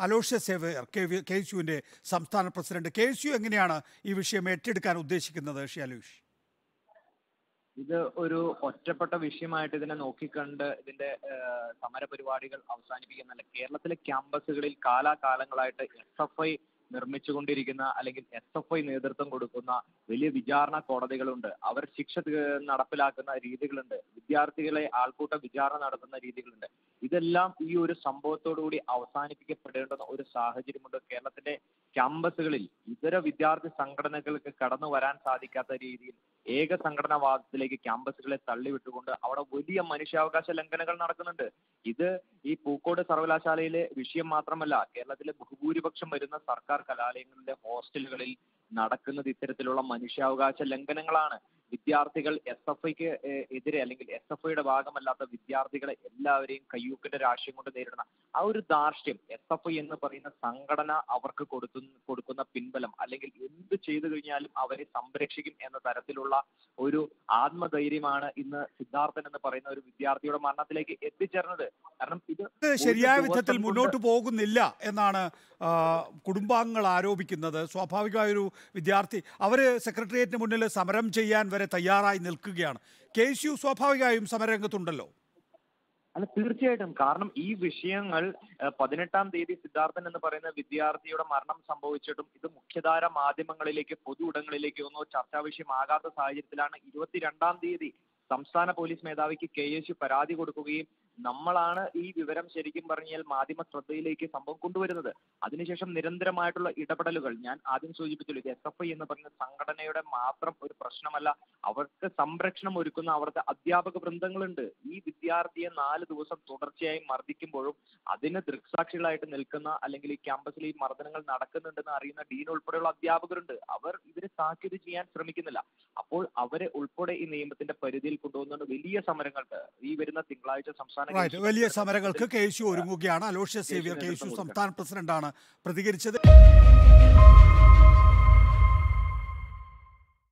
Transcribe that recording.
അലോഷ്യ Xavier K V K S യുവിൻ്റെ സംസ്ഥാന president K S U എങ്ങനെയാണ് ഈ വിഷയം ഏറ്റെടുക്കാൻ ഉദ്ദേശിക്കുന്നത് ഷി അലോഷ് ഇത് ഒരു ഒറ്റപ്പെട്ട വിഷയമായിട്ട് ഇതിനെ നോക്കിക്കണ്ട് ഇതിന്റെ ഏഹ്, സമരപരിപാടികൾ അവസാനിപ്പിക്കുന്നല്ല കേരളത്തിലെ ക്യാമ്പസുകളിൽ കാലാകാലങ്ങളായിട്ട് എസ് എഫ് ഐ നിർമ്മിച്ചുകൊണ്ടിരിക്കുന്ന അല്ലെങ്കിൽ എസ് എഫ് ഐ നേതൃത്വം കൊടുക്കുന്ന വലിയ വിചാരണ കോടതികളുണ്ട് അവർ ശിക്ഷ തി- നടപ്പിലാക്കുന്ന രീതികളുണ്ട് വിദ്യാർത്ഥികളെ ആൾക്കൂട്ട വിചാരണ നടത്തുന്ന രീതികളുണ്ട് ഇതെല്ലാം ഈ ഒരു സംഭവത്തോടുകൂടി അവസാനിപ്പിക്കപ്പെടേണ്ടുന്ന ഒരു സാഹചര്യമുണ്ട് കേരളത്തിന്റെ ക്യാമ്പസുകളിൽ ഇതര വിദ്യാർത്ഥി സംഘടനകൾക്ക് കടന്നു വരാൻ സാധിക്കാത്ത രീതിയിൽ ഏക സംഘടനാവാദത്തിലേക്ക് ക്യാമ്പസുകളെ തള്ളിവിട്ടുകൊണ്ട് അവിടെ വലിയ മനുഷ്യാവകാശ ലംഘനങ്ങൾ നടക്കുന്നുണ്ട് ഇത് ഈ പൂക്കോട് സർവകലാശാലയിലെ വിഷയം മാത്രമല്ല കേരളത്തിലെ ബഹുഭൂരിപക്ഷം വരുന്ന സർക്കാർ കലാലയങ്ങളിലെ ഹോസ്റ്റലുകളിൽ നടക്കുന്നത് ഇത്തരത്തിലുള്ള മനുഷ്യാവകാശ ലംഘനങ്ങളാണ് വിദ്യാർത്ഥികൾ എസ് എഫ് ഐക്ക് എതിരെ അല്ലെങ്കിൽ എസ് എഫ് ഐയുടെ ഭാഗമല്ലാത്ത വിദ്യാർത്ഥികളെ എല്ലാവരെയും കയ്യൂക്കിന്റെ രാഷ്ട്രീയം കൊണ്ട് നേരിടുന്ന ആ ഒരു ധാർഷ്ട്യം എസ് എഫ് ഐ എന്ന് പറയുന്ന സംഘടന അവർക്ക് കൊടുക്കുന്ന കൊടുക്കുന്ന പിൻബലം അല്ലെങ്കിൽ എന്ത് ചെയ്തു കഴിഞ്ഞാലും അവരെ സംരക്ഷിക്കും എന്ന തരത്തിലുള്ള ഒരു ആത്മധൈര്യമാണ് ഇന്ന് സിദ്ധാർത്ഥൻ എന്ന് പറയുന്ന ഒരു വിദ്യാർത്ഥിയുടെ മരണത്തിലേക്ക് എത്തിച്ചേർന്നത് കാരണം ഇത് ഇത് ഒരു ശരിയായ ദിവസം വിധത്തിൽ കൊണ്ട് മുന്നോട്ട് പോകുന്നില്ല എന്നാണ് ആ, കുടുംബാംഗങ്ങൾ ആരോപിക്കുന്നത് സ്വാഭാവികമായ ഒരു വിദ്യാർത്ഥി അവർ സെക്രട്ടേറിയറ്റിന് മുന്നിൽ സമരം ചെയ്യാൻ വരെ തയ്യാറായി നിൽക്കുകയാണ് കെ എസ് യു സ്വാഭാവികമായും സമരരംഗത്തുണ്ടല്ലോ അല്ല തീർച്ചയായിട്ടും കാരണം ഈ വിഷയങ്ങൾ ഏഹ്, പതിനെട്ടാം തീയതി സിദ്ധാർത്ഥൻ എന്ന് പറയുന്ന വിദ്യാർത്ഥിയുടെ മരണം സംഭവിച്ചിട്ടും ഇത് മുഖ്യധാര മാധ്യമങ്ങളിലേക്ക് പൊതു ഇടങ്ങളിലേക്ക് ഒന്നോ ചർച്ചാ വിഷയമാകാത്ത സാഹചര്യത്തിലാണ് ഇരുപത്തിരണ്ടാം തീയതി സംസ്ഥാന പോലീസ് മേധാവിക്ക് കെ എസ് യു പരാതി കൊടുക്കുകയും നമ്മളാണ് ഈ വിവരം ശരിക്കും പറഞ്ഞാൽ മാധ്യമ ശ്രദ്ധയിലേക്ക് സംഭവം കൊണ്ടുവരുന്നത് അതിനുശേഷം നിരന്തരമായിട്ടുള്ള ഇടപെടലുകൾ ഞാൻ ആദ്യം സൂചിപ്പിച്ചല്ലോ ഇത് എസ് എഫ് ഐ എന്ന് പറയുന്ന സംഘടനയുടെ മാത്രം ഒരു പ്രശ്നമല്ല അവർക്ക് സംരക്ഷണം ഒരുക്കുന്ന അവർക്ക് അധ്യാപക വൃന്ദങ്ങളുണ്ട് ഈ വിദ്യാർത്ഥിയെ നാല് ദിവസം തുടർച്ചയായി മർദ്ദിക്കുമ്പോഴും അതിന് ദൃക്സാക്ഷികളായിട്ട് നിൽക്കുന്ന അല്ലെങ്കിൽ ഈ ക്യാമ്പസിൽ ഈ മർദ്ദനങ്ങൾ നടക്കുന്നുണ്ടെന്ന് അറിയുന്ന ഡീൻ ഉൾപ്പെടെയുള്ള അധ്യാപകരുണ്ട് അവർ ഇതിനെ താക്കീത് ചെയ്യാൻ ശ്രമിക്കുന്നില്ല അപ്പോൾ അവരെ ഉൾപ്പെടെ ഈ നിയമത്തിന്റെ പരിധിയിൽ കൊണ്ടുവന്നുകൊണ്ട് വലിയ സമരങ്ങൾക്ക് ഈ വരുന്ന തിങ്കളാഴ്ച സംസ്ഥാന റൈറ്റ് കമ്മീഷൻ വലിയ സമരങ്ങൾക്ക് കെ എസ് യു ഒരുങ്ങുകയാണ് Aloshy Xavier K S U നേതൃത്വം സംസ്ഥാന പ്രസിഡന്റാണ് പ്രതികരിച്ചത്